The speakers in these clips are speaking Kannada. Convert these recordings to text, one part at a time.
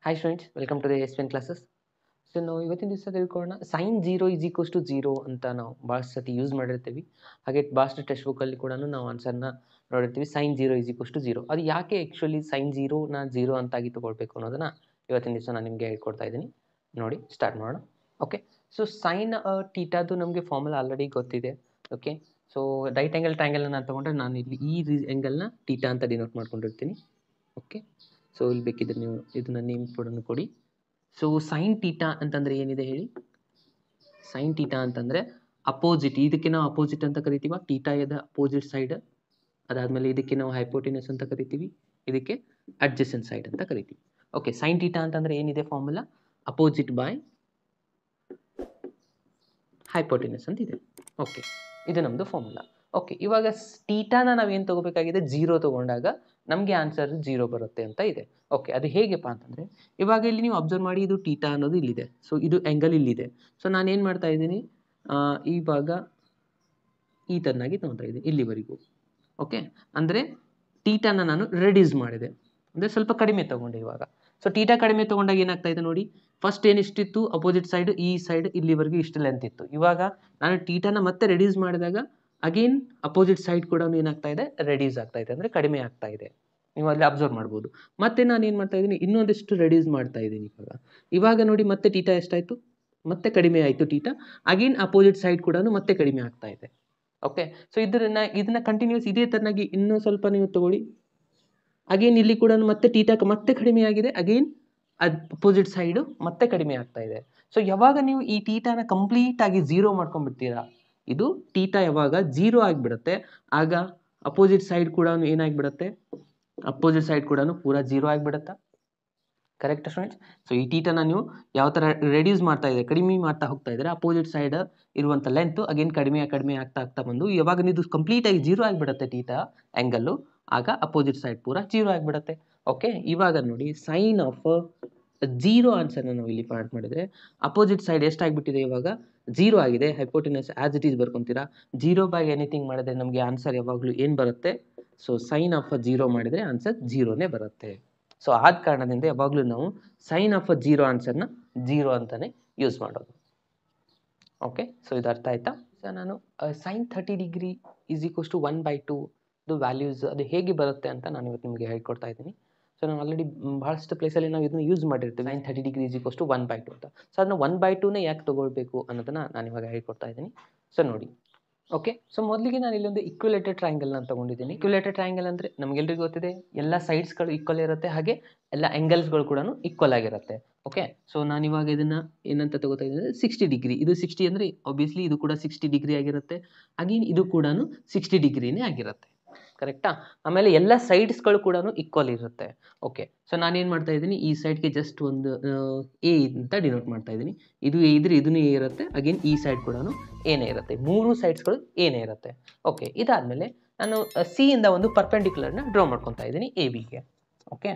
hi students welcome to the S pen classes so ನಾವು ಇವತ್ತಿನ ದಿವಸ ತಿಳ್ಕೊಳ್ಳೋಣ sine zero is equals to zero ಅಂತ ನಾವು ಭಾಳಷ್ಟು ಸತಿ ಯೂಸ್ ಮಾಡಿರ್ತೀವಿ ಹಾಗೆ ಭಾಳಷ್ಟು ಟೆಕ್ಸ್ಟ್ ಬುಕ್ಕಲ್ಲಿ ಕೂಡ ನಾವು ಆನ್ಸರ್ನ ನೋಡಿರ್ತೀವಿ sine zero is equals to zero ಅದು ಯಾಕೆ ಆ್ಯಕ್ಚುಲಿ ಸೈನ್ ಜೀರೋನ ಜೀರೋ ಅಂತಾಗಿ ತೊಗೊಳ್ಬೇಕು ಅನ್ನೋದನ್ನು ಇವತ್ತಿನ ದಿವಸ ನಾನು ನಿಮಗೆ ಹೇಳ್ಕೊಡ್ತಾ ಇದ್ದೀನಿ ನೋಡಿ ಸ್ಟಾರ್ಟ್ ಮಾಡೋಣ ಓಕೆ ಸೊ ಸೈನ್ ಟೀಟಾದು ನಮಗೆ ಫಾರ್ಮುಲಾ ಆಲ್ರೆಡಿ ಗೊತ್ತಿದೆ ಓಕೆ ಸೊ ರೈಟ್ ಆ್ಯಂಗಲ್ ಟ್ರ್ಯಾಂಗಲನ್ನು ತಗೊಂಡ್ರೆ ನಾನು ಇಲ್ಲಿ ಈ ರೀ ಆ್ಯಂಗಲ್ನ ಟೀಟಾ ಅಂತ ಡಿನೋಟ್ ಮಾಡ್ಕೊಂಡಿರ್ತೀನಿ ಓಕೆ ಸೊ ಇಲ್ಲಿ ಬೇಕಿದ್ರೆ ನೀವು ಇದನ್ನ ನೇಮ್ ಕೂಡ ಕೊಡಿ ಸೊ ಸೈನ್ ಟೀಟಾ ಅಂತಂದರೆ ಏನಿದೆ ಹೇಳಿ ಸೈನ್ ಟೀಟಾ ಅಂತಂದರೆ ಅಪೋಸಿಟ್ ಇದಕ್ಕೆ ನಾವು ಅಪೋಸಿಟ್ ಅಂತ ಕರಿತೀವ ಟೀಟಾ ಇದ ಅಪೋಸಿಟ್ ಸೈಡ್ ಅದಾದಮೇಲೆ ಇದಕ್ಕೆ ನಾವು ಹೈಪೋಟಿನಸ್ ಅಂತ ಕರಿತೀವಿ ಇದಕ್ಕೆ ಅಡ್ಜಸೆಂಟ್ ಸೈಡ್ ಅಂತ ಕರಿತೀವಿ ಓಕೆ ಸೈನ್ ಟೀಟಾ ಅಂತಂದರೆ ಏನಿದೆ ಫಾರ್ಮುಲಾ ಅಪೋಸಿಟ್ ಬೈ ಹೈಪೋಟಿನಸ್ ಅಂತ ಇದೆ ಓಕೆ ಇದು ನಮ್ಮದು ಫಾರ್ಮುಲಾ ಓಕೆ ಇವಾಗ ಟೀಟಾನ ನಾವೇನು ತೊಗೋಬೇಕಾಗಿದೆ ಜೀರೋ ತೊಗೊಂಡಾಗ ನಮಗೆ ಆನ್ಸರ್ ಜೀರೋ ಬರುತ್ತೆ ಅಂತ ಇದೆ ಓಕೆ ಅದು ಹೇಗೆಪ್ಪ ಅಂತಂದರೆ ಇವಾಗ ಇಲ್ಲಿ ನೀವು ಅಬ್ಸರ್ವ್ ಮಾಡಿ ಇದು ಟೀಟಾ ಅನ್ನೋದು ಇಲ್ಲಿದೆ ಸೊ ಇದು ಆ್ಯಂಗಲ್ ಇಲ್ಲಿದೆ ಸೊ ನಾನೇನು ಮಾಡ್ತಾ ಇದ್ದೀನಿ ಇವಾಗ ಈ ಥರನಾಗಿ ತೊಗೊತಾ ಇದ್ದೀನಿ ಇಲ್ಲಿವರೆಗೂ ಓಕೆ ಅಂದರೆ ಟೀಟಾನ ನಾನು ರೆಡ್ಯೂಸ್ ಮಾಡಿದೆ ಅಂದರೆ ಸ್ವಲ್ಪ ಕಡಿಮೆ ತೊಗೊಂಡೆ ಇವಾಗ ಸೊ ಟೀಟಾ ಕಡಿಮೆ ತೊಗೊಂಡಾಗ ಏನಾಗ್ತಾ ಇದೆ ನೋಡಿ ಫಸ್ಟ್ ಏನಿಷ್ಟಿತ್ತು ಅಪೋಸಿಟ್ ಸೈಡ್ ಈ ಸೈಡ್ ಇಲ್ಲಿವರೆಗೂ ಇಷ್ಟು ಲೆಂತ್ ಇತ್ತು ಇವಾಗ ನಾನು ಟೀಟಾನ ಮತ್ತೆ ರೆಡ್ಯೂಸ್ ಮಾಡಿದಾಗ ಅಗೇನ್ ಅಪೋಸಿಟ್ ಸೈಡ್ ಕೂಡ ಏನಾಗ್ತಾ ಇದೆ ರೆಡ್ಯೂಸ್ ಆಗ್ತಾ ಇದೆ ಅಂದರೆ ಕಡಿಮೆ ಆಗ್ತಾ ಇದೆ ನೀವು ಅಲ್ಲಿ ಅಬ್ಸರ್ವ್ ಮಾಡ್ಬೋದು ಮತ್ತೆ ನಾನು ಏನು ಮಾಡ್ತಾ ಇದ್ದೀನಿ ಇನ್ನೊಂದಿಷ್ಟು ರೆಡ್ಯೂಸ್ ಮಾಡ್ತಾ ಇದ್ದೀನಿ ಇವಾಗ ಇವಾಗ ನೋಡಿ ಮತ್ತೆ ಟೀಟಾ ಎಷ್ಟಾಯಿತು ಮತ್ತೆ ಕಡಿಮೆ ಆಯಿತು ಟೀಟಾ ಅಗೇನ್ ಅಪೋಸಿಟ್ ಸೈಡ್ ಕೂಡ ಮತ್ತೆ ಕಡಿಮೆ ಆಗ್ತಾ ಇದೆ ಓಕೆ ಸೊ ಇದನ್ನ ಇದನ್ನ ಕಂಟಿನ್ಯೂಸ್ ಇದೇ ಥರನಾಗಿ ಇನ್ನೂ ಸ್ವಲ್ಪ ನೀವು ತಗೊಳ್ಳಿ ಅಗೇನ್ ಇಲ್ಲಿ ಕೂಡ ಮತ್ತೆ ಟೀಟಾ ಮತ್ತೆ ಕಡಿಮೆ ಆಗಿದೆ ಅಗೇನ್ ಅಪೋಸಿಟ್ ಸೈಡು ಮತ್ತೆ ಕಡಿಮೆ ಆಗ್ತಾ ಇದೆ ಸೊ ಯಾವಾಗ ನೀವು ಈ ಟೀಟಾನ ಕಂಪ್ಲೀಟ್ ಆಗಿ ಝೀರೋ ಮಾಡ್ಕೊಂಡ್ಬಿಡ್ತೀರಾ ಇದು ಟೀಟಾ ಯಾವಾಗ ಜೀರೋ ಆಗಿಬಿಡುತ್ತೆ ಆಗ ಅಪೋಸಿಟ್ ಸೈಡ್ ಕೂಡ ಏನಾಗಿಬಿಡುತ್ತೆ ಅಪೋಸಿಟ್ ಸೈಡ್ ಕೂಡ ಪೂರಾ ಜೀರೋ ಆಗಿಬಿಡುತ್ತಾ ಕರೆಕ್ಟ್ ಸ್ಟೂಡೆಂಟ್ಸ್ ಸೊ ಈ ಟೀಟನ ನೀವು ಯಾವ ಥರ ರೆಡ್ಯೂಸ್ ಮಾಡ್ತಾ ಇದೆ ಕಡಿಮೆ ಮಾಡ್ತಾ ಹೋಗ್ತಾ ಇದ್ದಾರೆ ಅಪೋಸಿಟ್ ಸೈಡ್ ಇರುವಂಥ ಲೆಂತ್ ಅಗೇನ್ ಕಡಿಮೆ ಕಡಿಮೆ ಆಗ್ತಾ ಆಗ್ತಾ ಬಂದು ಯಾವಾಗ ನೀವು ಕಂಪ್ಲೀಟಾಗಿ ಜೀರೋ ಆಗಿಬಿಡುತ್ತೆ ಟೀಟಾ ಆ್ಯಂಗಲ್ಲು ಆಗ ಅಪೋಸಿಟ್ ಸೈಡ್ ಪೂರಾ ಜೀರೋ ಆಗಿಬಿಡುತ್ತೆ ಓಕೆ ಇವಾಗ ನೋಡಿ ಸೈನ್ ಆಫ್ ಜೀರೋ ಆನ್ಸರ್ನ ನಾವು ಇಲ್ಲಿ ಫೈಂಡ್ ಮಾಡಿದರೆ ಅಪೋಸಿಟ್ ಸೈಡ್ ಎಷ್ಟಾಗಿಬಿಟ್ಟಿದೆ ಇವಾಗ ಜೀರೋ ಆಗಿದೆ ಹೈಪೋಟಿನಸ್ ಆ್ಯಸ್ ಇಟ್ ಈಸ್ ಬರ್ಕೊತೀರಾ ಜೀರೋ ಬೈ ಎನಿಥಿಂಗ್ ಮಾಡಿದ್ರೆ ನಮಗೆ ಆನ್ಸರ್ ಯಾವಾಗಲೂ ಏನು ಬರುತ್ತೆ ಸೊ ಸೈನ್ ಆಫ್ ಜೀರೋ ಮಾಡಿದರೆ ಆನ್ಸರ್ ಜೀರೋನೇ ಬರುತ್ತೆ ಸೊ ಆದ ಕಾರಣದಿಂದ ಯಾವಾಗಲೂ ನಾವು ಸೈನ್ ಆಫ್ ಜೀರೋ ಆನ್ಸರ್ನ ಜೀರೋ ಅಂತಲೇ ಯೂಸ್ ಮಾಡೋದು ಓಕೆ ಸೊ ಇದು ಅರ್ಥ ಆಯ್ತಾ ಸೊ ನಾನು sine thirty degree is equals to one by two ಅದು ವ್ಯಾಲ್ಯೂಸ್ ಅದು ಹೇಗೆ ಬರುತ್ತೆ ಅಂತ ನಾನು ಇವತ್ತು ನಿಮಗೆ ಹೇಳ್ಕೊಡ್ತಾ ಇದ್ದೀನಿ ಸೊ ನಾವು ಆಲ್ರೆಡಿ ಭಾಳಷ್ಟು ಪ್ಲೇಸಲ್ಲಿ ನಾವು ಇದನ್ನು ಯೂಸ್ ಮಾಡಿರ್ತೀವಿ nine thirty degree is equals to one by two ಅಂತ ಸೊ ಅದನ್ನ ಒನ್ ಬೈ ಟೂನೇ ಯಾಕೆ ತೊಗೊಳ್ಬೇಕು ಅನ್ನೋದನ್ನು ನಾನು ಇವಾಗ ಹೇಳ್ಕೊಡ್ತಾ ಇದ್ದೀನಿ ಸೊ ನೋಡಿ ಓಕೆ ಸೊ ಮೊದಲಿಗೆ ನಾನು ಇಲ್ಲೊಂದು ಇಕ್ಯುಲೇಟೆಡ್ ಟ್ರಯಾಂಗಲ್ನ ತೊಗೊಂಡಿದ್ದೀನಿ ಇಕ್ಯುಲೇಟೆಡ್ ಟ್ರಯಾಂಗಲ್ ಅಂದರೆ ನಮಗೆಲ್ಲರಿಗೂ ಗೊತ್ತಿದೆ ಎಲ್ಲ ಸೈಡ್ಸ್ಗಳು ಈಕ್ವಲ್ ಇರುತ್ತೆ ಹಾಗೆ ಎಲ್ಲ ಆ್ಯಂಗಲ್ಸ್ಗಳು ಕೂಡ ಈಕ್ವಲ್ ಆಗಿರುತ್ತೆ ಓಕೆ ಸೊ ನಾನು ಇವಾಗ ಇದನ್ನು ಏನಂತ ತಗೋತಾ ಇದ್ದೀನಿ ಸಿಕ್ಸ್ಟಿ ಡಿಗ್ರಿ ಇದು ಸಿಕ್ಸ್ಟಿ ಅಂದರೆ ಆಬ್ವಿಯಸ್ಲಿ ಇದು ಕೂಡ ಸಿಕ್ಸ್ಟಿ ಡಿಗ್ರಿ ಆಗಿರುತ್ತೆ ಅಗೇನ್ ಇದು ಕೂಡ ಸಿಕ್ಸ್ಟಿ ಡಿಗ್ರಿನೇ ಆಗಿರುತ್ತೆ ಕರೆಕ್ಟಾ ಆಮೇಲೆ ಎಲ್ಲ ಸೈಡ್ಸ್ಗಳು ಕೂಡ ಈಕ್ವಲ್ ಇರುತ್ತೆ ಓಕೆ ಸೊ ನಾನೇನು ಮಾಡ್ತಾ ಇದ್ದೀನಿ ಈ ಸೈಡ್ಗೆ ಜಸ್ಟ್ ಒಂದು ಎ ಅಂತ ಡಿನೋಟ್ ಮಾಡ್ತಾ ಇದ್ದೀನಿ ಇದು ಎ ಇದ್ರೆ ಇದೂ ಎ ಇರುತ್ತೆ ಅಗೇನ್ ಈ ಸೈಡ್ ಕೂಡ ಏನೇ ಇರುತ್ತೆ ಮೂರು ಸೈಡ್ಸ್ಗಳು ಏನೇ ಇರುತ್ತೆ ಓಕೆ ಇದಾದಮೇಲೆ ನಾನು ಸಿ ಇಂದ ಒಂದು ಪರ್ಪೆಂಡಿಕ್ಯುಲರ್ನ ಡ್ರಾ ಮಾಡ್ಕೊತಾ ಇದ್ದೀನಿ ಎ ಬಿಗೆ ಓಕೆ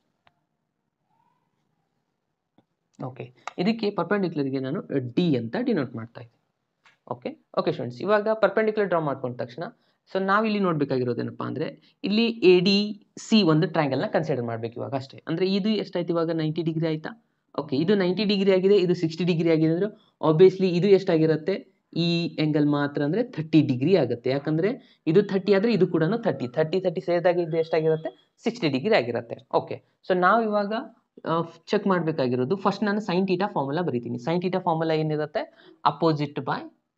ಓಕೆ ಇದಕ್ಕೆ ಪರ್ಪೆಂಡಿಕ್ಯುಲರ್ಗೆ ನಾನು ಡಿ ಅಂತ ಡಿನೋಟ್ ಮಾಡ್ತಾ ಇದ್ದೀನಿ ಓಕೆ ಓಕೆ ಸ್ಟೂಡೆಂಟ್ಸ್ ಇವಾಗ ಪರ್ಪೆಂಡಿಕ್ಯುಲರ್ ಡ್ರಾ ಮಾಡ್ಕೊಂಡ ತಕ್ಷಣ ಸೊ ನಾವಿಲ್ಲಿ ನೋಡಬೇಕಾಗಿರೋದೇನಪ್ಪ ಅಂದರೆ ಇಲ್ಲಿ ಎ ಡಿ ಸಿ ಒಂದು ಟ್ರ್ಯಾಂಗಲ್ನ ಕನ್ಸಿಡರ್ ಮಾಡಬೇಕು ಇವಾಗ ಅಷ್ಟೇ ಅಂದರೆ ಇದು ಎಷ್ಟಾಯ್ತು ಇವಾಗ ನೈಂಟಿ ಡಿಗ್ರಿ ಆಯಿತಾ ಓಕೆ ಇದು ನೈಂಟಿ ಡಿಗ್ರಿ ಆಗಿದೆ ಇದು ಸಿಕ್ಸ್ಟಿ ಡಿಗ್ರಿ ಆಗಿದೆ ಅಂದರೆ ಆಬ್ವಿಯಸ್ಲಿ ಇದು ಎಷ್ಟಾಗಿರುತ್ತೆ ಈ ಆ್ಯಂಗಲ್ ಮಾತ್ರ ಅಂದರೆ ಥರ್ಟಿ ಡಿಗ್ರಿ ಆಗುತ್ತೆ ಯಾಕಂದರೆ ಇದು ಥರ್ಟಿ ಆದರೆ ಇದು ಕೂಡ ಥರ್ಟಿ ಥರ್ಟಿ ಥರ್ಟಿ ಸೇರಿದಾಗ ಇದು ಎಷ್ಟಾಗಿರುತ್ತೆ ಸಿಕ್ಸ್ಟಿ ಡಿಗ್ರಿ ಆಗಿರುತ್ತೆ ಓಕೆ ಸೊ ನಾವು ಇವಾಗ ಚೆಕ್ ಮಾಡಬೇಕಾಗಿರೋದು ಫಸ್ಟ್ ನಾನು ಸೈನ್ ಟೀಟಾ ಫಾರ್ಮುಲಾ ಬರೀತೀನಿ ಸೈನ್ ಟೀಟಾ ಫಾರ್ಮುಲಾ ಏನಿರುತ್ತೆ ಅಪೋಸಿಟ್ ಬೈ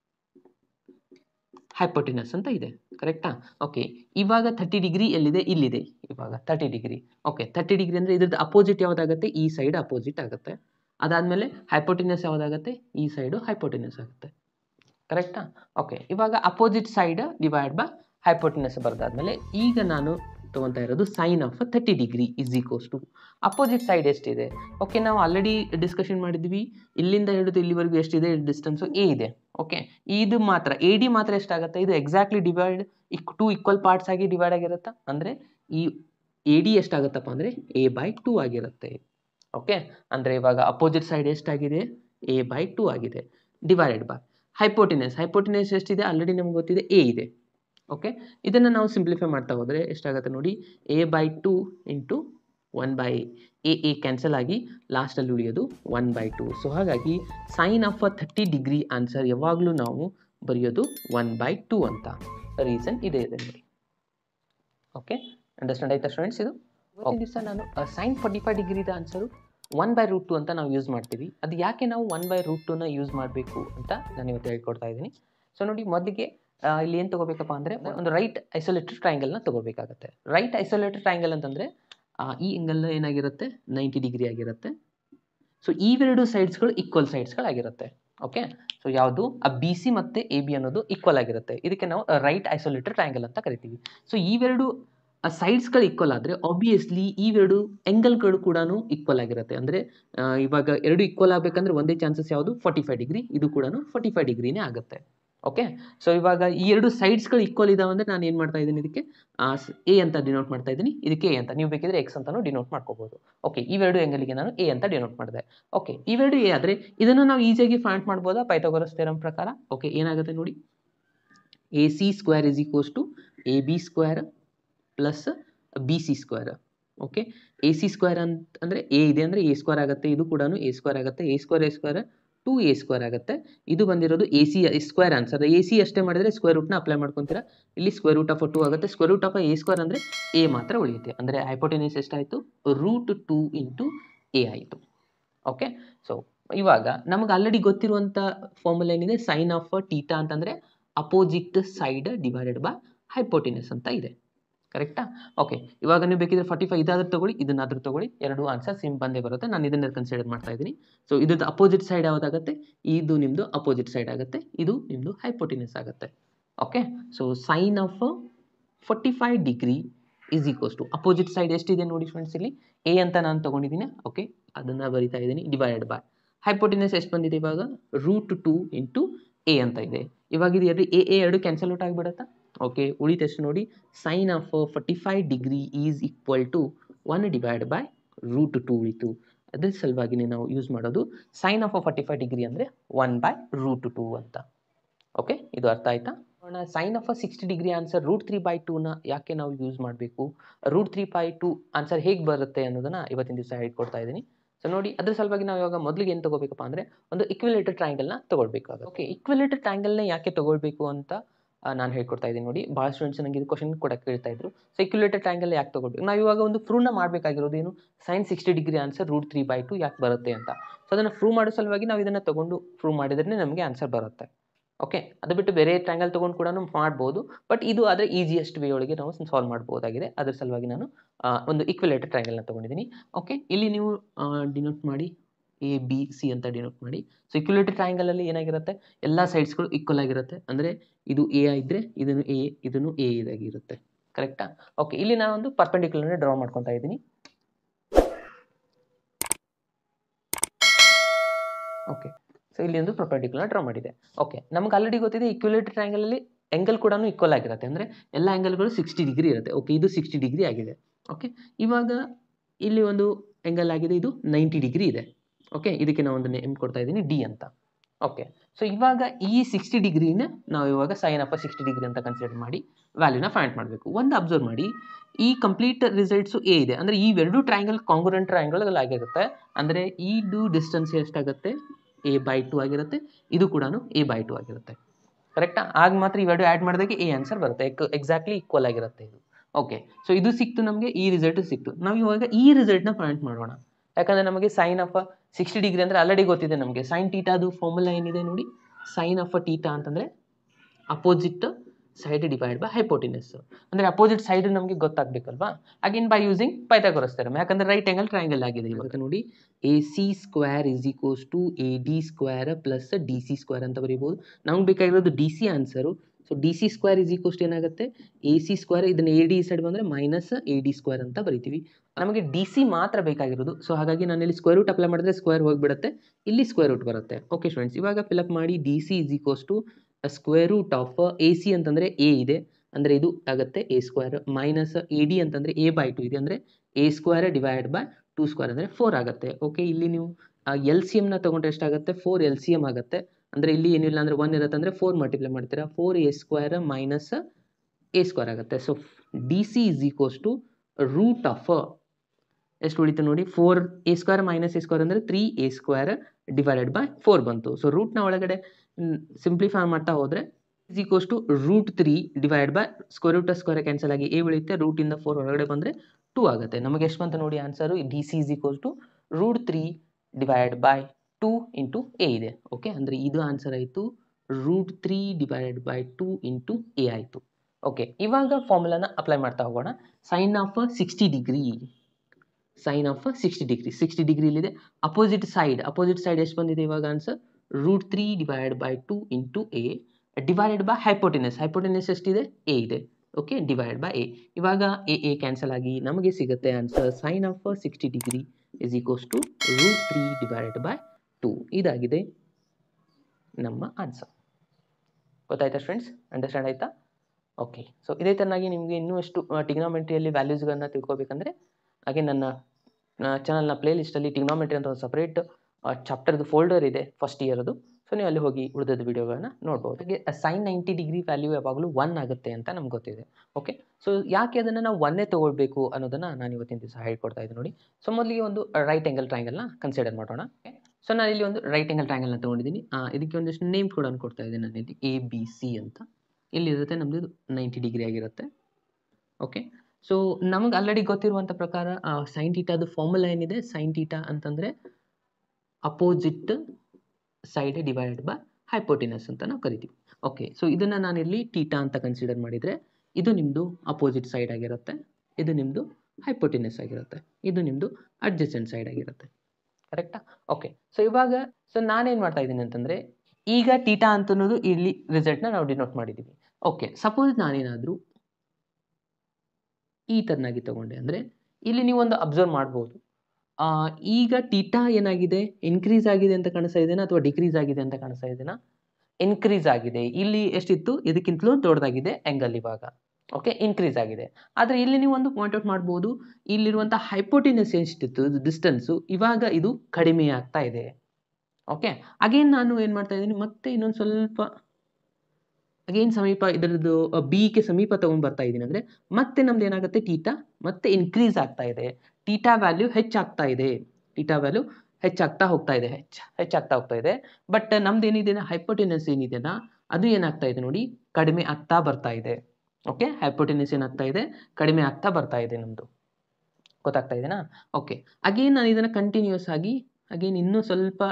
ಹೈಪೋಟಿನಸ್ ಅಂತ ಇದೆ ಕರೆಕ್ಟಾ ಓಕೆ ಇವಾಗ ಥರ್ಟಿ ಡಿಗ್ರಿ ಎಲ್ಲಿದೆ ಇಲ್ಲಿದೆ ಇವಾಗ thirty degree okay thirty degree ಅಂದರೆ ಇದ್ರದ್ದು ಅಪೋಸಿಟ್ ಯಾವುದಾಗುತ್ತೆ ಈ ಸೈಡ್ ಅಪೋಸಿಟ್ ಆಗುತ್ತೆ ಅದಾದಮೇಲೆ ಹೈಪೋಟಿನಸ್ ಯಾವುದಾಗುತ್ತೆ ಈ ಸೈಡು ಹೈಪೋಟಿನಸ್ ಆಗುತ್ತೆ ಕರೆಕ್ಟಾ ಓಕೆ ಇವಾಗ opposite side divide by hypotenuse ಬರೆದಾದ್ಮೇಲೆ ಈಗ ನಾನು ತೊಗೊತಾ ಇರೋದು sine of thirty degree is equals to opposite side ಎಷ್ಟಿದೆ ಓಕೆ ನಾವು ಆಲ್ರೆಡಿ ಡಿಸ್ಕಷನ್ ಮಾಡಿದ್ವಿ ಇಲ್ಲಿಂದ ಹಿಡಿದು ಇಲ್ಲಿವರೆಗೂ ಎಷ್ಟಿದೆ ಡಿಸ್ಟೆನ್ಸು ಎ ಇದೆ ಓಕೆ ಇದು ಮಾತ್ರ ಎ ಡಿ ಮಾತ್ರ ಎಷ್ಟಾಗುತ್ತೆ ಇದು ಎಕ್ಸಾಕ್ಟ್ಲಿ ಡಿವೈಡ್ ಇಕ್ ಟು ಈಕ್ವಲ್ ಪಾರ್ಟ್ಸ್ ಆಗಿ ಡಿವೈಡ್ ಆಗಿರುತ್ತಾ ಅಂದರೆ ಈ ಎ ಡಿ ಎಷ್ಟಾಗುತ್ತಪ್ಪ ಅಂದರೆ ಎ ಬೈ ಟೂ ಆಗಿರುತ್ತೆ ಓಕೆ ಅಂದರೆ ಇವಾಗ ಅಪೋಸಿಟ್ ಸೈಡ್ ಎಷ್ಟಾಗಿದೆ ಎ ಬೈ ಟೂ ಆಗಿದೆ ಡಿವೈಡೆಡ್ ಬೈ ಹೈಪೋಟಿನಸ್ ಹೈಪೋಟಿನಸ್ ಎಷ್ಟಿದೆ ಆಲ್ರೆಡಿ ನಮ್ಗೆ ಗೊತ್ತಿದೆ ಎ ಇದೆ ಓಕೆ ಇದನ್ನು ನಾವು ಸಿಂಪ್ಲಿಫೈ ಮಾಡ್ತಾ ಹೋದರೆ ಎಷ್ಟಾಗುತ್ತೆ ನೋಡಿ A by two into one by A A cancel ಆಗಿ ಲಾಸ್ಟಲ್ಲಿ ಉಳಿಯೋದು ಒನ್ ಬೈ ಟು ಸೊ ಹಾಗಾಗಿ sine of uh thirty degree answer ಯಾವಾಗಲೂ ನಾವು ಬರೆಯೋದು ಒನ್ ಬೈ ಟು ಅಂತ ರೀಸನ್ ಇದೆ ಇದೆ ನೋಡಿ ಓಕೆ ಅಂಡರ್ಸ್ಟ್ಯಾಂಡ್ ಆಯ್ತಾ ಸ್ಟೂಡೆಂಟ್ಸ್ ಇದು ಇವತ್ತಿನ ದಿವಸ ನಾನು ಸೈನ್ ಫಾರ್ಟಿ ಫೈವ್ ಡಿಗ್ರಿದ answer one by root two ಅಂತ ನಾವು ಯೂಸ್ ಮಾಡ್ತೀವಿ ಅದು ಯಾಕೆ ನಾವು ಒನ್ ಬೈ ರೂಟ್ ಟೂನ ಯೂಸ್ ಮಾಡಬೇಕು ಅಂತ ನಾನು ಇವತ್ತು ಹೇಳ್ಕೊಡ್ತಾ ಇದ್ದೀನಿ ಸೊ ನೋಡಿ ಮೊದಲಿಗೆ ಆ, ಇಲ್ಲಿ ಏನು ತಗೋಬೇಕಪ್ಪ ಅಂದರೆ ಒಂದು ರೈಟ್ ಐಸೋಲೇಟೆಡ್ ಟ್ರಯಾಂಗಲ್ನ ತಗೋಬೇಕಾಗತ್ತೆ ರೈಟ್ ಐಸೋಲೇಟೆಡ್ ಟ್ರಯಾಂಗಲ್ ಅಂತಂದರೆ ಈ ಎಂಗಲ್ ಏನಾಗಿರುತ್ತೆ ನೈಂಟಿ ಡಿಗ್ರಿ ಆಗಿರುತ್ತೆ ಸೊ ಇವೆರಡು ಸೈಡ್ಸ್ಗಳು ಈಕ್ವಲ್ ಸೈಡ್ಸ್ಗಳಾಗಿರುತ್ತೆ ಓಕೆ ಸೊ ಯಾವುದು ಆ ಬಿ ಸಿ ಮತ್ತು ಎ ಬಿ ಅನ್ನೋದು ಈಕ್ವಲ್ ಆಗಿರುತ್ತೆ ಇದಕ್ಕೆ ನಾವು ರೈಟ್ ಐಸೋಲೇಟೆಡ್ ಟ್ರಯಾಂಗಲ್ ಅಂತ ಕರಿತೀವಿ ಸೊ ಇವೆರಡು ಸೈಡ್ಸ್ಗಳು ಈಕ್ವಲ್ ಆದರೆ ಆಬ್ವಿಯಸ್ಲಿ ಇವೆರಡು ಎಂಗಲ್ಗಳು ಕೂಡ ಈಕ್ವಲ್ ಆಗಿರುತ್ತೆ ಅಂದರೆ ಇವಾಗ ಎರಡು ಈಕ್ವಲ್ ಆಗಬೇಕಂದ್ರೆ ಒಂದೇ ಚಾನ್ಸಸ್ ಯಾವುದು ಫಾರ್ಟಿ ಫೈವ್ ಡಿಗ್ರಿ ಇದು ಕೂಡ ಫಾರ್ಟಿ ಫೈವ್ ಡಿಗ್ರಿನೇ ಆಗುತ್ತೆ ಓಕೆ ಸೊ ಇವಾಗ ಈ ಎರಡು ಸೈಡ್ಸ್ಗಳು ಈಕ್ವಲ್ ಇದಾವೆ ಅಂದರೆ ನಾನು ಏನು ಮಾಡ್ತಾ ಇದ್ದೀನಿ ಇದಕ್ಕೆ ಎ ಅಂತ ಡಿನೋಟ್ ಮಾಡ್ತಾ ಇದ್ದೀನಿ ಇದಕ್ಕೆ ಎ ಅಂತ ನೀವು ಬೇಕಿದ್ರೆ ಎಕ್ಸ್ ಅಂತಾನು ಡಿನೋಟ್ ಮಾಡ್ಕೋಬಹುದು ಓಕೆ ಇವೆರಡು ಎಂಗಲಿಗೆ ನಾನು ಎ ಅಂತ ಡಿನೋಟ್ ಮಾಡಿದೆ ಓಕೆ ಇವೆರಡು ಎ ಆದರೆ ಇದನ್ನು ನಾವು ಈಸಿಯಾಗಿ ಫೈಂಡ್ ಮಾಡ್ಬೋದಾ ಪೈಥಾಗೋರಸ್ ಥಿಯರಮ್ ಪ್ರಕಾರ ಓಕೆ ಏನಾಗುತ್ತೆ ನೋಡಿ A C square is equals to A B square plus B C square okay A C square ಅಂತ ಅಂದರೆ ಎ ಇದೆ ಅಂದರೆ ಎ ಸ್ಕ್ವೇರ್ ಆಗುತ್ತೆ ಇದು ಕೂಡ ಎ ಸ್ಕ್ವೇರ್ ಆಗುತ್ತೆ A square A square two A square ಆಗುತ್ತೆ ಇದು ಬಂದಿರೋದು A C square answer A C ಅಷ್ಟೇ ಮಾಡಿದ್ರೆ ಸ್ಕ್ವೇರ್ ರೂಟ್ನ ಅಪ್ಲೈ ಮಾಡ್ಕೊತೀರಾ ಇಲ್ಲಿ ಸ್ಕ್ವೇರ್ ರೂಟ್ ಆಫ್ ಟು ಆಗುತ್ತೆ square root of A square ಅಂದರೆ ಎ ಮಾತ್ರ ಉಳಿಯುತ್ತೆ ಅಂದರೆ ಹೈಪೋಟೆನಿಸ್ ಎಷ್ಟಾಯಿತು ರೂಟ್ ಟು ಇಂಟು ಎ ಆಯಿತು ಓಕೆ ಸೊ ಇವಾಗ ನಮಗೆ ಆಲ್ರೆಡಿ ಗೊತ್ತಿರುವಂಥ ಫಾರ್ಮುಲಾ ಏನಿದೆ ಸೈನ್ ಆಫ್ ಟೀಟಾ ಅಂತಂದರೆ opposite side divided by hypotenuse ಅಂತ ಇದೆ ಕರೆಕ್ಟಾ ಓಕೆ ಇವಾಗ ನೀವು ಬೇಕಿದ್ರೆ ಫಾರ್ಟಿ ಫೈವ್ ಇದಾದ್ರೂ ತಗೊಳ್ಳಿ ಇದನ್ನಾದ್ರೂ ತಗೊಳ್ಳಿ ಎರಡು ಆನ್ಸರ್ ಸಿಮ್ ಬಂದೇ ಬರುತ್ತೆ ನಾನು ಇದನ್ನ ಕನ್ಸಿಡರ್ ಮಾಡ್ತಾ ಇದ್ದೀನಿ ಸೊ ಇದ್ರದ್ದು ಅಪೋಸಿಟ್ ಸೈಡ್ ಯಾವುದಾಗುತ್ತೆ ಇದು ನಿಮ್ಮದು ಅಪೋಸಿಟ್ ಸೈಡ್ ಆಗುತ್ತೆ ಇದು ನಿಮ್ಮದು ಹೈಪೋಟಿನಸ್ ಆಗುತ್ತೆ okay so sine of forty five degree is equals to opposite side ಎಷ್ಟಿದೆ ನೋಡಿ ಫ್ರೆಂಡ್ಸ್ ಇಲ್ಲಿ ಎ ಅಂತ ನಾನು ತೊಗೊಂಡಿದ್ದೀನಿ ಓಕೆ ಅದನ್ನು ಬರಿತಾ ಇದ್ದೀನಿ ಡಿವೈಡೆಡ್ ಬೈ ಹೈಪೋಟಿನಸ್ ಎಷ್ಟು ಬಂದಿದೆ ಇವಾಗ ರೂಟ್ ಟು ಇಂಟು ಎ ಅಂತ ಇದೆ ಇವಾಗ ಇದು ಎರಡು ಎ ಎ ಎರಡು ಕ್ಯಾನ್ಸಲ್ ಔಟ್ ಆಗಿಬಿಡುತ್ತಾ ಓಕೆ ಉಳಿತಷ್ಟು ನೋಡಿ sine of forty five degree is equal to one divide by root two ಉಳಿತು ಅದ್ರ ಸಲುವಾಗಿನೇ ನಾವು ಯೂಸ್ ಮಾಡೋದು sine of forty five degree ಅಂದರೆ ಒನ್ ಬೈ ರೂಟ್ ಟು ಅಂತ ಓಕೆ ಇದು ಅರ್ಥ ಆಯ್ತಾ sine of sixty degree answer root three by ಟೂನ ಯಾಕೆ ನಾವು ಯೂಸ್ ಮಾಡಬೇಕು root three by two answer ಹೇಗೆ ಬರುತ್ತೆ ಅನ್ನೋದನ್ನ ಇವತ್ತಿನ ದಿವಸ ಹೇಳ್ಕೊಡ್ತಾ ಇದ್ದೀನಿ ಸೊ ನೋಡಿ ಅದ್ರ ಸಲುವಾಗಿ ನಾವು ಇವಾಗ ಮೊದಲಿಗೆ ಏನು ತಗೋಬೇಕಪ್ಪ ಅಂದರೆ ಒಂದು ಇಕ್ವಿಲೇಟರ್ ಟ್ರಯಾಂಗಲ್ನ ತಗೊಳ್ಬೇಕಾಗುತ್ತೆ ಓಕೆ ಇಕ್ವಿಲೇಟರ್ ಟ್ರಯಾಂಗಲ್ನ ಯಾಕೆ ತಗೊಳ್ಬೇಕು ಅಂತ ನಾನು ಹೇಳ್ಕೊಡ್ತಾ ಇದ್ದೀನಿ ನೋಡಿ ಭಾಳ ಸ್ಟೂಡೆಂಟ್ಸ್ ನನಗೆ ಇದು ಕ್ವಶನ್ ಕೂಡ ಕೇಳ್ತಾ ಇದ್ರು ಸೊ ಇಕ್ಯುಲೇಟರ್ ಟ್ರಯಾಂಗಲ್ ಯಾಕೆ ತಗೊಳ್ಬೇಕು ನಾವು ಇವಾಗ ಒಂದು ಪ್ರೂವ್ನ ಮಾಡಬೇಕಾಗಿರೋದು ಏನು sine sixty degree answer root three by two ಯಾಕೆ ಬರುತ್ತೆ ಅಂತ ಸೊ ಅದನ್ನು ಪ್ರೂವ್ ಮಾಡೋ ಸಲುವಾಗಿ ನಾವು ಇದನ್ನು ತಗೊಂಡು ಪ್ರೂವ್ ಮಾಡಿದ್ರೆ ನಮಗೆ ಆನ್ಸರ್ ಬರುತ್ತೆ ಓಕೆ ಅದು ಬಿಟ್ಟು ಬೇರೆ ಟ್ರಯಾಂಗಲ್ ತೊಗೊಂಡು ಕೂಡ ಮಾಡ್ಬೋದು ಬಟ್ ಇದು ಆದರೆ ಈಸಿಯೆಸ್ಟ್ ವೇ ಒಳಗೆ ನಾವು ಸಾಲ್ವ್ ಮಾಡ್ಬೋದಾಗಿದೆ ಅದ್ರ ಸಲುವಾಗಿ ನಾನು ಆ, ಒಂದು ಇಕ್ವಿಲೇಟರ್ ಟ್ರಯಾಂಗಲ್ನ ತೊಗೊಂಡಿದ್ದೀನಿ ಓಕೆ ಇಲ್ಲಿ ನೀವು ಡಿನೋಟ್ ಮಾಡಿ ಎ ಬಿ ಸಿ ಅಂತ ಡಿನೋಟ್ ಮಾಡಿ ಸೊ ಇಕ್ಯುಲೇಟರ್ ಟ್ರಯಾಂಗಲಲ್ಲಿ ಏನಾಗಿರುತ್ತೆ ಎಲ್ಲ ಸೈಡ್ಸ್ಗಳು ಈಕ್ವಲ್ ಆಗಿರುತ್ತೆ ಅಂದರೆ ಇದು ಎ ಇದ್ದರೆ ಇದನ್ನು ಎ ಇದನ್ನು ಎ ಇದಾಗಿರುತ್ತೆ ಕರೆಕ್ಟಾ ಓಕೆ ಇಲ್ಲಿ ನಾನು ಒಂದು ಪರ್ಪೆಂಡಿಕ್ಯುಲರ್ನ ಡ್ರಾ ಮಾಡ್ಕೊತಾ ಇದ್ದೀನಿ ಓಕೆ ಸೊ ಇಲ್ಲಿ ಒಂದು ಪರ್ಪೆಂಡಿಕ್ಯುಲರ್ ಡ್ರಾ ಮಾಡಿದೆ ಓಕೆ ನಮ್ಗೆ ಆಲ್ರೆಡಿ ಗೊತ್ತಿದೆ ಇಕ್ಯುಲೇಟರ್ ಟ್ರಯಾಂಗಲಲ್ಲಿ ಎಂಗಲ್ ಕೂಡ ಈಕ್ವಲ್ ಆಗಿರುತ್ತೆ ಅಂದರೆ ಎಲ್ಲ ಆ್ಯಂಗಲ್ಗಳು ಸಿಕ್ಸ್ಟಿ ಡಿಗ್ರಿ ಇರುತ್ತೆ ಓಕೆ ಇದು ಸಿಕ್ಸ್ಟಿ ಡಿಗ್ರಿ ಆಗಿದೆ ಓಕೆ ಇವಾಗ ಇಲ್ಲಿ ಒಂದು ಎಂಗಲ್ ಆಗಿದೆ ಇದು ನೈಂಟಿ ಡಿಗ್ರಿ ಇದೆ ಓಕೆ ಇದಕ್ಕೆ ನಾವು ಒಂದು ನೇಮ್ ಕೊಡ್ತಾ ಇದ್ದೀನಿ ಡಿ ಅಂತ ಓಕೆ ಸೊ ಇವಾಗ ಈ ಸಿಕ್ಸ್ಟಿ ಡಿಗ್ರಿನ ನಾವು ಇವಾಗ ಸೈನ್ ಅಪ್ಪ ಸಿಕ್ಸ್ಟಿ ಡಿಗ್ರಿ ಅಂತ ಕನ್ಸಿಡರ್ ಮಾಡಿ ವ್ಯಾಲ್ಯೂನ ಫೈಂಡ್ ಮಾಡಬೇಕು ಒಂದು ಅಬ್ಸರ್ವ್ ಮಾಡಿ ಈ ಕಂಪ್ಲೀಟ್ ರಿಸಲ್ಟ್ಸು ಎ ಇದೆ ಅಂದರೆ ಈ ಎರಡು ಟ್ರಯಾಂಗಲ್ ಕಾಂಗ್ರೆಂಟ್ ಟ್ರಯಾಂಗಲ್ ಆಗಿರುತ್ತೆ ಅಂದರೆ ಇದು ಡಿಸ್ಟೆನ್ಸ್ ಎಷ್ಟಾಗುತ್ತೆ ಎ ಬೈ ಟು ಆಗಿರುತ್ತೆ ಇದು ಕೂಡ ಎ ಬೈ ಟು ಆಗಿರುತ್ತೆ ಕರೆಕ್ಟಾ ಆಗ ಮಾತ್ರ ಇವೆರಡು ಆ್ಯಡ್ ಮಾಡಿದಾಗ ಎ ಆನ್ಸರ್ ಬರುತ್ತೆ ಎಕ್ಸಾಕ್ಟ್ಲಿ ಈಕ್ವಲ್ ಆಗಿರುತ್ತೆ ಇದು ಓಕೆ ಸೊ ಇದು ಸಿಕ್ತು ನಮಗೆ ಈ ರಿಸಲ್ಟ್ ಸಿಕ್ತು ನಾವು ಇವಾಗ ಈ ರಿಸಲ್ಟ್ನ ಫೈಂಡ್ ಮಾಡೋಣ ಯಾಕಂದರೆ ನಮಗೆ ಸೈನ್ ಆಫ್ ಸಿಕ್ಸ್ಟಿ ಡಿಗ್ರಿ ಅಂದರೆ ಆಲ್ರೆಡಿ ಗೊತ್ತಿದೆ ನಮಗೆ ಸೈನ್ ಟೀಟಾದು ಫಾರ್ಮುಲಾ ಏನಿದೆ ನೋಡಿ ಸೈನ್ ಆಫ್ ಟೀಟಾ ಅಂತಂದರೆ opposite side divide by hypotenuse ಅಂದರೆ ಅಪೋಸಿಟ್ ಸೈಡ್ ನಮಗೆ ಗೊತ್ತಾಗಬೇಕಲ್ವಾ again by using Pythagoras theorem ಯಾಕಂದರೆ ರೈಟ್ ಆ್ಯಂಗಲ್ ಟ್ರಯಾಂಗಲ್ ಆಗಿದೆ ಇವಾಗ ನೋಡಿ A C square is equals to A D square plus D C square ಅಂತ ಬರೀಬೋದು ನಮ್ಗೆ ಬೇಕಾಗಿರೋದು D C answer so D C square is equals ಏನಾಗುತ್ತೆ ಎ ಸಿ ಸ್ಕ್ವೇರ್ ಇದನ್ನ ಎ ಡಿ ಸೈಡ್ ಬಂದರೆ ಮೈನಸ್ ಎ ಡಿ ಸ್ಕ್ವೇರ್ ಅಂತ ಬರಿತೀವಿ ನಮಗೆ ಡಿ ಸಿ ಮಾತ್ರ ಬೇಕಾಗಿರೋದು ಸೊ ಹಾಗಾಗಿ ನಾನು ಇಲ್ಲಿ ಸ್ಕ್ವೇರ್ ರೂಟ್ ಅಪ್ಲೈ ಮಾಡಿದ್ರೆ ಸ್ಕ್ವೇರ್ ಹೋಗಿಬಿಡುತ್ತೆ ಇಲ್ಲಿ ಸ್ಕ್ವೇರ್ ರೂಟ್ ಬರುತ್ತೆ ಓಕೆ ಸ್ಟೂಡೆಂಟ್ಸ್ ಇವಾಗ ಫಿಲಪ್ ಮಾಡಿ D C is equals to square root of A C ಅಂತಂದರೆ ಎ ಇದೆ ಅಂದರೆ ಇದು ಆಗುತ್ತೆ A square minus A D ಅಂತಂದರೆ ಎ ಬೈ ಟು ಇದೆ ಅಂದರೆ A square divide by two square ಅಂದರೆ ಫೋರ್ ಆಗುತ್ತೆ ಓಕೆ ಇಲ್ಲಿ ನೀವು ಎಲ್ ಸಿ ಎಮ್ನ ತೊಗೊಂಡ್ರೆ ಎಷ್ಟಾಗುತ್ತೆ ಫೋರ್ ಎಲ್ ಸಿ ಎಮ್ ಆಗುತ್ತೆ ಅಂದರೆ ಇಲ್ಲಿ ಏನಿಲ್ಲ ಅಂದರೆ ಒನ್ ಇರುತ್ತೆ ಅಂದರೆ ಫೋರ್ ಮಲ್ಟಿಪ್ಲೈ ಮಾಡ್ತೀರಾ four A square minus A square ಆಗುತ್ತೆ so D C is equals to root of ಎಷ್ಟು ಉಳಿತು ನೋಡಿ four A square minus A square ಅಂದರೆ three A square divided by four ಬಂತು ಸೊ ರೂಟ್ನ ಒಳಗಡೆ ಸಿಂಪ್ಲಿಫೈ ಮಾಡ್ತಾ ಹೋದರೆ is equals to root three divide by square root square cancel ಆಗಿ ಎ ಉಳಿಯುತ್ತೆ ರೂಟಿಂದ ಫೋರ್ ಹೊರಗಡೆ ಬಂದರೆ ಟೂ ಆಗುತ್ತೆ ನಮಗೆ ಎಷ್ಟು ಬಂತು ನೋಡಿ answer D C is equals to root three divide by two into A ಇದೆ ಓಕೆ ಅಂದರೆ ಇದು ಆನ್ಸರ್ ಆಯಿತು root three divided by two into A ಆಯಿತು ಓಕೆ ಇವಾಗ ಫಾರ್ಮುಲಾನ ಅಪ್ಲೈ ಮಾಡ್ತಾ ಹೋಗೋಣ sine of sixty degree sine of sixty degree sixty ಡಿಗ್ರಿಲಿದೆ ಅಪೋಸಿಟ್ ಸೈಡ್ ಅಪೋಸಿಟ್ ಸೈಡ್ ಎಷ್ಟು ಬಂದಿದೆ ಇವಾಗ answer root three divide by two into A divided by hypotenuse hypotenuse ಎಷ್ಟಿದೆ ಎ ಇದೆ ಓಕೆ ಡಿವೈಡ್ ಬೈ ಎ ಇವಾಗ ಎ ಎ ಕ್ಯಾನ್ಸಲ್ ಆಗಿ ನಮಗೆ ಸಿಗುತ್ತೆ answer sine of sixty degree is equals to root three divided by two ಇದಾಗಿದೆ ನಮ್ಮ ಆನ್ಸರ್ ಗೊತ್ತಾಯ್ತಾ ಫ್ರೆಂಡ್ಸ್ ಅಂಡರ್ಸ್ಟ್ಯಾಂಡ್ ಆಯ್ತಾ ಓಕೆ ಸೊ ಇದೇ ಥರನಾಗಿ ನಿಮಗೆ ಇನ್ನೂ ಎಷ್ಟು ಟಿಗ್ನಾಮೆಂಟ್ರಿಯಲ್ಲಿ ವ್ಯಾಲ್ಯೂಸ್ಗಳನ್ನ ತಿಳ್ಕೊಬೇಕಂದ್ರೆ ಹಾಗೆ ನನ್ನ ಚಾನಲ್ನ ಪ್ಲೇ ಲಿಸ್ಟಲ್ಲಿ ಟಿಗ್ನಾಮೆಂಟ್ರಿ ಅಂತ ಒಂದು ಸಪ್ರೇಟ್ ಚಾಪ್ಟರ್ದು ಫೋಲ್ಡರ್ ಇದೆ ಫಸ್ಟ್ ಇಯರ್ದು ಸೊ ನೀವು ಅಲ್ಲಿ ಹೋಗಿ ಉಳಿದದ ವಿಡಿಯೋಗಳನ್ನ ನೋಡ್ಬೋದು ಹಾಗೆ ಸೈನ್ ನೈಂಟಿ ಡಿಗ್ರಿ ವ್ಯಾಲ್ಯೂ ಯಾವಾಗಲೂ ಒನ್ ಆಗುತ್ತೆ ಅಂತ ನಮ್ಗೆ ಗೊತ್ತಿದೆ ಓಕೆ ಸೊ ಯಾಕೆ ಅದನ್ನು ನಾವು ಒನ್ನೇ ತೊಗೊಳ್ಬೇಕು ಅನ್ನೋದನ್ನು ನಾನು ಇವತ್ತಿನ ದಿವಸ ಹೇಳ್ಕೊಡ್ತಾ ಇದ್ದೀನಿ ನೋಡಿ ಸೊ ಮೊದಲಿಗೆ ಒಂದು ರೈಟ್ ಆ್ಯಂಗಲ್ ಟ್ರಯಾಂಗಲ್ನ ಕನ್ಸಿಡರ್ ಮಾಡೋಣ ಓಕೆ ಸೊ ನಾನು ಇಲ್ಲಿ ಒಂದು ರೈಟ್ ಆ್ಯಂಗಲ್ ಟ್ರಯಾಂಗಲ್ನ ತೊಗೊಂಡಿದ್ದೀನಿ ಇದಕ್ಕೆ ಒಂದಿಷ್ಟು ನೇಮ್ ಕೂಡ ಕೊಡ್ತಾ ಇದ್ದೀನಿ ನಾನು ಇಲ್ಲಿ ಎ ಬಿ ಸಿ ಅಂತ ಇಲ್ಲಿರುತ್ತೆ ನಮ್ಮದು ಇದು ನೈಂಟಿ ಡಿಗ್ರಿ ಆಗಿರುತ್ತೆ ಓಕೆ ಸೊ ನಮಗೆ ಆಲ್ರೆಡಿ ಗೊತ್ತಿರುವಂಥ ಪ್ರಕಾರ ಸೈನ್ ಟೀಟಾದು ಫಾರ್ಮುಲಾ ಏನಿದೆ ಸೈನ್ ಟೀಟಾ ಅಂತಂದರೆ opposite side divided by hypotenuse ಅಂತ ನಾವು ಕರಿತೀವಿ ಓಕೆ ಸೊ ಇದನ್ನು ನಾನಿಲ್ಲಿ ಟೀಟಾ ಅಂತ ಕನ್ಸಿಡರ್ ಮಾಡಿದರೆ ಇದು ನಿಮ್ಮದು ಅಪೋಸಿಟ್ ಸೈಡ್ ಆಗಿರುತ್ತೆ ಇದು ನಿಮ್ಮದು ಹೈಪೋಟಿನಸ್ ಆಗಿರುತ್ತೆ ಇದು ನಿಮ್ಮದು ಅಡ್ಜಸ್ಟೆಂಟ್ ಸೈಡ್ ಆಗಿರುತ್ತೆ ಕರೆಕ್ಟಾ ಓಕೆ ಸೊ ಇವಾಗ ಸೊ ನಾನೇನು ಮಾಡ್ತಾ ಇದ್ದೀನಿ ಅಂತಂದರೆ ಈಗ ಟೀಟಾ ಅಂತ ಅನ್ನೋದು ಇಲ್ಲಿ ರಿಸಲ್ಟ್ನ ನಾವು ಡಿನೋಟ್ ಮಾಡಿದ್ದೀವಿ ಓಕೆ ಸಪೋಸ್ ನಾನೇನಾದರೂ ಈ ಥರನಾಗಿ ತಗೊಂಡೆ ಅಂದರೆ ಇಲ್ಲಿ ನೀವು ಒಂದು ಅಬ್ಸರ್ವ್ ಮಾಡ್ಬೋದು ಈಗ ಟೀಟಾ ಏನಾಗಿದೆ ಇನ್ಕ್ರೀಸ್ ಆಗಿದೆ ಅಂತ ಕಾಣಿಸ್ತಾ ಇದೆನಾ ಅಥವಾ ಡಿಕ್ರೀಸ್ ಆಗಿದೆ ಅಂತ ಕಾಣಿಸ್ತಾ ಇದೆನಾ ಇನ್ಕ್ರೀಸ್ ಆಗಿದೆ ಇಲ್ಲಿ ಎಷ್ಟಿತ್ತು ಇದಕ್ಕಿಂತಲೂ ದೊಡ್ಡದಾಗಿದೆ ಆ್ಯಂಗಲ್ ಇವಾಗ ಓಕೆ ಇನ್ಕ್ರೀಸ್ ಆಗಿದೆ ಆದರೆ ಇಲ್ಲಿ ನೀವು ಒಂದು ಪಾಯಿಂಟ್ ಔಟ್ ಮಾಡ್ಬೋದು ಇಲ್ಲಿರುವಂಥ ಹೈಪೋಟಿನಸ್ ಎಷ್ಟಿತ್ತು ಡಿಸ್ಟೆನ್ಸು ಇವಾಗ ಇದು ಕಡಿಮೆ ಆಗ್ತಾ ಇದೆ ಓಕೆ ಅಗೇನ್ ನಾನು ಏನು ಮಾಡ್ತಾ ಇದ್ದೀನಿ ಮತ್ತೆ ಇನ್ನೊಂದು ಸ್ವಲ್ಪ ಅಗೇನ್ ಸಮೀಪ ಇದರದ್ದು ಬಿಗೆ ಸಮೀಪ ತೊಗೊಂಡು ಬರ್ತಾ ಇದ್ದೀನಿ ಅಂದರೆ ಮತ್ತೆ ನಮ್ದು ಏನಾಗುತ್ತೆ ಟೀಟಾ ಮತ್ತೆ ಇನ್ಕ್ರೀಸ್ ಆಗ್ತಾ ಇದೆ ಟೀಟಾ ವ್ಯಾಲ್ಯೂ ಹೆಚ್ಚಾಗ್ತಾ ಇದೆ ಟೀಟಾ ವ್ಯಾಲ್ಯೂ ಹೆಚ್ಚಾಗ್ತಾ ಹೋಗ್ತಾ ಇದೆ ಹೆಚ್ಚು ಹೆಚ್ಚಾಗ್ತಾ ಹೋಗ್ತಾ ಇದೆ ಬಟ್ ನಮ್ದು ಏನಿದೆ ಹೈಪೋಟಿನಸ್ ಏನಿದೆನಾ ಅದು ಏನಾಗ್ತಾ ಇದೆ ನೋಡಿ ಕಡಿಮೆ ಆಗ್ತಾ ಬರ್ತಾ ಇದೆ ಓಕೆ ಹೈಪೋಟಿನಸ್ ಏನಾಗ್ತಾ ಇದೆ ಕಡಿಮೆ ಆಗ್ತಾ ಬರ್ತಾ ಇದೆ ನಮ್ಮದು ಗೊತ್ತಾಗ್ತಾ ಇದೆನಾ ಓಕೆ ಅಗೇನ್ ನಾನು ಇದನ್ನು ಕಂಟಿನ್ಯೂಸ್ ಆಗಿ ಅಗೇನ್ ಇನ್ನೂ ಸ್ವಲ್ಪ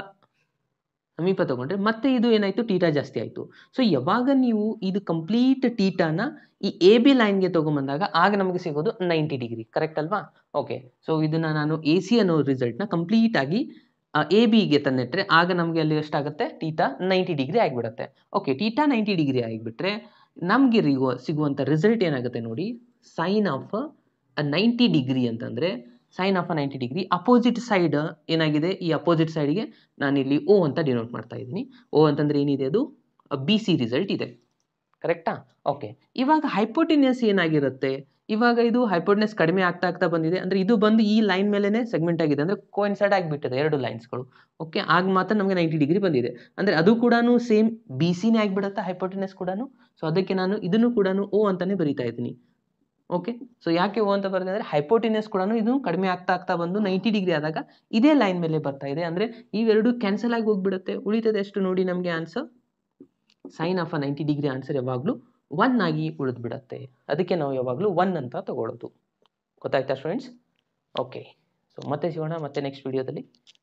ಸಮೀಪ ತಗೊಂಡ್ರೆ ಮತ್ತೆ ಇದು ಏನಾಯಿತು ಟೀಟಾ ಜಾಸ್ತಿ ಆಯಿತು ಸೊ ಯಾವಾಗ ನೀವು ಇದು ಕಂಪ್ಲೀಟ್ ಟೀಟಾನ ಈ ಎ ಬಿ ಲೈನ್ಗೆ ತೊಗೊಂಬಂದಾಗ ಆಗ ನಮಗೆ ಸಿಗೋದು ನೈಂಟಿ ಡಿಗ್ರಿ ಕರೆಕ್ಟ್ ಅಲ್ವಾ ಓಕೆ ಸೊ ಇದನ್ನು ನಾನು ಎ ಸಿ ಅನ್ನೋ ರಿಸಲ್ಟ್ನ ಕಂಪ್ಲೀಟಾಗಿ ಎ ಬಿಗೆ ತಂದಿಟ್ರೆ ಆಗ ನಮಗೆ ಅಲ್ಲಿ ಎಷ್ಟಾಗುತ್ತೆ ಟೀಟಾ ನೈಂಟಿ ಡಿಗ್ರಿ ಆಗಿಬಿಡುತ್ತೆ ಓಕೆ ಟೀಟಾ ನೈಂಟಿ ಡಿಗ್ರಿ ಆಗಿಬಿಟ್ರೆ ನಮಗೆ ರಿಗೋ ಸಿಗುವಂಥ ರಿಸಲ್ಟ್ ಏನಾಗುತ್ತೆ ನೋಡಿ ಸೈನ್ ಆಫ್ ನೈಂಟಿ ಡಿಗ್ರಿ ಅಂತಂದರೆ sine of uh ninety degree opposite side ಏನಾಗಿದೆ ಈ ಅಪೋಸಿಟ್ ಸೈಡ್ಗೆ ನಾನಿಲ್ಲಿ ಓ ಅಂತ ಡಿನೋಟ್ ಮಾಡ್ತಾ ಇದ್ದೀನಿ ಓ ಅಂತಂದರೆ ಏನಿದೆ ಅದು ಬಿ ಸಿ ರಿಸಲ್ಟ್ ಇದೆ ಕರೆಕ್ಟಾ ಓಕೆ ಇವಾಗ ಹೈಪೋಟಿನಿಯಸ್ ಏನಾಗಿರುತ್ತೆ ಇವಾಗ ಇದು ಹೈಪೋಟಿನಿಯಸ್ ಕಡಿಮೆ ಆಗ್ತಾ ಆಗ್ತಾ ಬಂದಿದೆ ಅಂದರೆ ಇದು ಬಂದು ಈ ಲೈನ್ ಮೇಲೇ ಸೆಗ್ಮೆಂಟ್ ಆಗಿದೆ ಅಂದರೆ ಕೋಯಿನ್ಸೈಡ್ ಆಗಿಬಿಟ್ಟಿದೆ ಎರಡು ಲೈನ್ಸ್ಗಳು ಓಕೆ ಆಗ ಮಾತ್ರ ನಮಗೆ ನೈಂಟಿ ಡಿಗ್ರಿ ಬಂದಿದೆ ಅಂದರೆ ಅದು ಕೂಡ ಸೇಮ್ ಬಿ ಸಿನೇ ಆಗಿಬಿಡುತ್ತೆ ಹೈಪೋಟಿನಿಯಸ್ ಕೂಡ ಸೊ ಅದಕ್ಕೆ ನಾನು ಇದನ್ನು ಕೂಡ ಓ ಅಂತಲೇ ಬರೀತಾ ಇದ್ದೀನಿ ಓಕೆ ಸೊ ಯಾಕೆ ಓ ಅಂತ ಬರ್ತದೆ ಅಂದರೆ ಹೈಪೋಟಿನಸ್ ಕೂಡ ಇದು ಕಡಿಮೆ ಆಗ್ತಾ ಆಗ್ತಾ ಬಂದು ನೈಂಟಿ ಡಿಗ್ರಿ ಆದಾಗ ಇದೇ ಲೈನ್ ಮೇಲೆ ಬರ್ತಾ ಇದೆ ಅಂದರೆ ಇವೆರಡು ಕ್ಯಾನ್ಸಲ್ ಆಗಿ ಹೋಗ್ಬಿಡುತ್ತೆ ಉಳಿತದೆ ಎಷ್ಟು ನೋಡಿ ನಮಗೆ answer sine of uh ninety degree answer ಯಾವಾಗಲೂ ಒನ್ ಆಗಿ ಉಳಿದು ಬಿಡುತ್ತೆ ಅದಕ್ಕೆ ನಾವು ಯಾವಾಗಲೂ ಒನ್ ಅಂತ ತಗೊಳ್ಳೋದು ಗೊತ್ತಾಯ್ತಾ ಸ್ಟೂಡೆಂಟ್ಸ್ ಓಕೆ ಸೊ ಮತ್ತೆ ಸಿಗೋಣ ಮತ್ತೆ ನೆಕ್ಸ್ಟ್ ವಿಡಿಯೋದಲ್ಲಿ